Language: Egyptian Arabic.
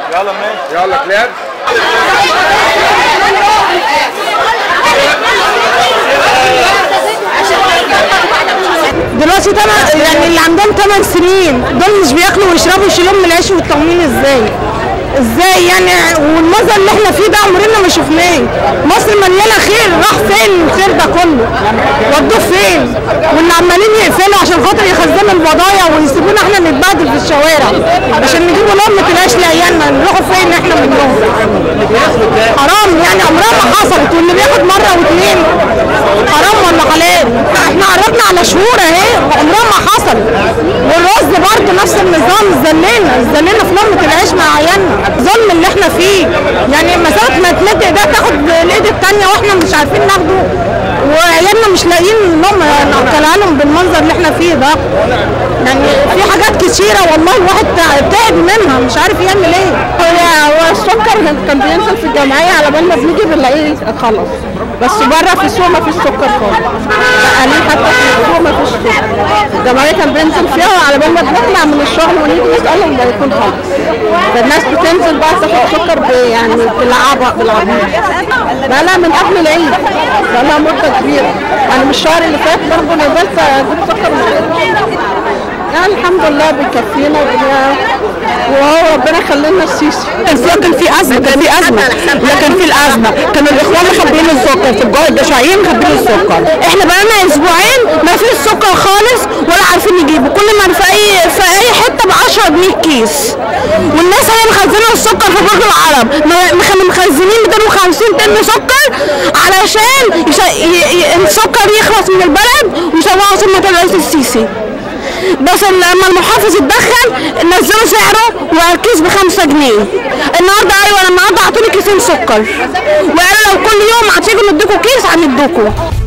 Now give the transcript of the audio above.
يلا ماشي يلا كلاب دلوقتي طبعا يعني اللي عندهم 8 سنين دول مش بياكلوا ويشربوا يشيلوهم من العيش والتموين ازاي؟ ازاي يعني والمنظر اللي احنا فيه ده عمرنا ما شفناه مصر مليانه خير راح فين الخير ده كله ودوه فين واللي عمالين يقفلوا عشان خاطر يخزنوا البضايع ويسيبونا احنا نتبهدل في الشوارع عشان نجيبوا لقمه العيش لعيالنا نروحوا فين احنا منهم حرام يعني عمرها ما حصلت واللي بياخد مره واثنين حرام ولا حلال احنا قربنا على شهور اهي عمرها ما حصلت والرز برضه نفس النظام ذلينا ذلينا في لقمه العيش مع عيالنا ظلم اللي احنا فيه يعني مسافه ما تمد ايديها تاخد الايد الثانيه واحنا مش عارفين ناخده وعيالنا مش لاقيين نوم ناكلها لهم بالمنظر اللي احنا فيه ده يعني في حاجات كتيره والله الواحد تع- تعب منها مش عارف يعمل ايه هو السكر كان بينزل في الجمعيه على بال ما بنيجي بنلاقيه خلص بس بره في السوق ما فيش سكر خالص قليل حتى في السوق ما فيش سكر الجمعيه كان بينزل فيها وعلى بال ما بنطلع من الشغل ونيجي نسالهم ده يكون خلص فالناس بتنزل بقى تاخد سكر ب- يعني بالعبط بالعبيط لا لا من قبل العيد بقى لها مده كبيره يعني من الشهر اللي فات برضه نزلت اجيب سكر من العيد. يعني الحمد لله بيكفينا وبن- وهو ربنا يخلينا السيسي كان في ازمه كان في ازمه لا كان في الازمه كان الاخوان مخبيين السكر في الجو الجشعيين مخبيين السكر احنا بقالنا اسبوعين ما فيش سكر خالص ولا عارفين نجيبه كل ما في اي في اي حته ب 10 جنيه كيس والناس هي مخزنه السكر في برج العرب ما- مخ- مخزنين 250 طن سكر علشان يش... ي... ي... السكر يخلص من البلد ويسوقوا سمة الرئيس السيسي بس لما المحافظ اتدخل نزلوا سعره والكيس بخمسة جنيه النهارده ايوه النهارده اعطوني كيسين سكر وقالوا لو كل يوم هتيجوا نديكوا كيس هندوكوا